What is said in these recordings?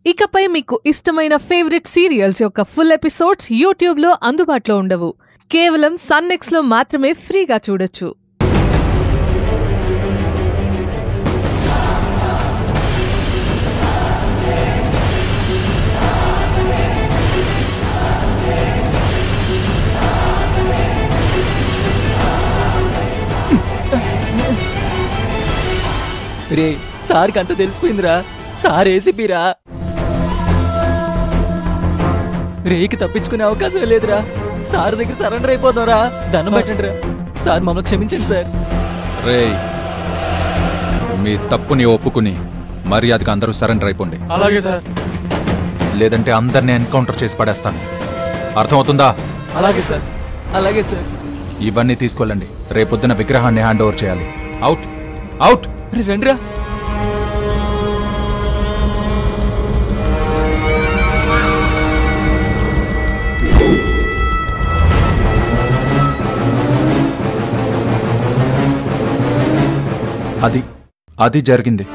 ఇకపై మీకు ఇష్టమైన ఫేవరెట్ సీరియల్స్ యొక్క ఫుల్ ఎపిసోడ్స్ యూట్యూబ్లో అందుబాటులో ఉండవు కేవలం సన్నెక్స్లో మాత్రమే ఫ్రీగా చూడొచ్చు రే సార్కి అంత తెలిసిపోయిందిరా సార్ ఏసీపీరా రేకి తప్పించుకునే అవకాశం లేదురా సార్ దగ్గర సరెండర్ అయిపోతారా దండం పెట్టండి రా సార్ మమ్మల్ని క్షమించండి సార్ రేయ్ మీ తప్పుని ఒప్పుకుని మర్యాదగా అందరూ సరెండర్ అయిపోండి అలాగే సార్ లేదంటే అందరినీ ఎన్కౌంటర్ చేసి పడేస్తాను అర్థమవుతుందా అలాగే సార్ అలాగే సార్ ఇవన్నీ తీసుకెళ్ళండి రేపొద్దున విగ్రహాన్ని హ్యాండ్ ఓవర్ చేయాలి అవుట్ అవుట్ రే రండిరా అది అది జరిగింది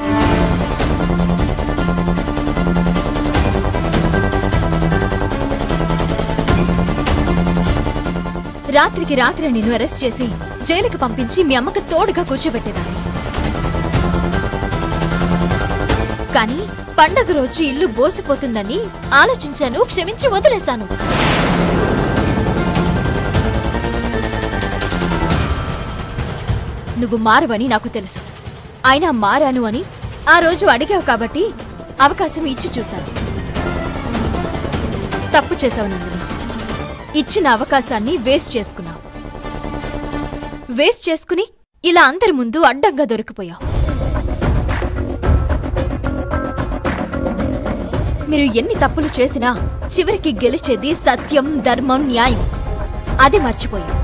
రాత్రికి రాత్రి నిన్ను అరెస్ట్ చేసి జైలుకి పంపించి మీ అమ్మకు తోడుగా కూర్చోబెట్టేదాన్ని కానీ పండగ రోజు ఇల్లు బోసిపోతుందని ఆలోచించాను క్షమించి వదిలేశాను నువ్వు మారవని నాకు తెలుసు అయినా మారాను అని ఆ రోజు అడిగావు కాబట్టి అవకాశం ఇచ్చి చూశాను తప్పు చేశావు నందిని ఇచ్చిన అవకాశాన్ని వేస్ట్ చేసుకున్నావు వేస్ట్ చేసుకుని ఇలా అందరి ముందు అడ్డంగా దొరికిపోయావు మీరు ఎన్ని తప్పులు చేసినా చివరికి గెలిచేది సత్యం ధర్మం న్యాయం అది మర్చిపోయావు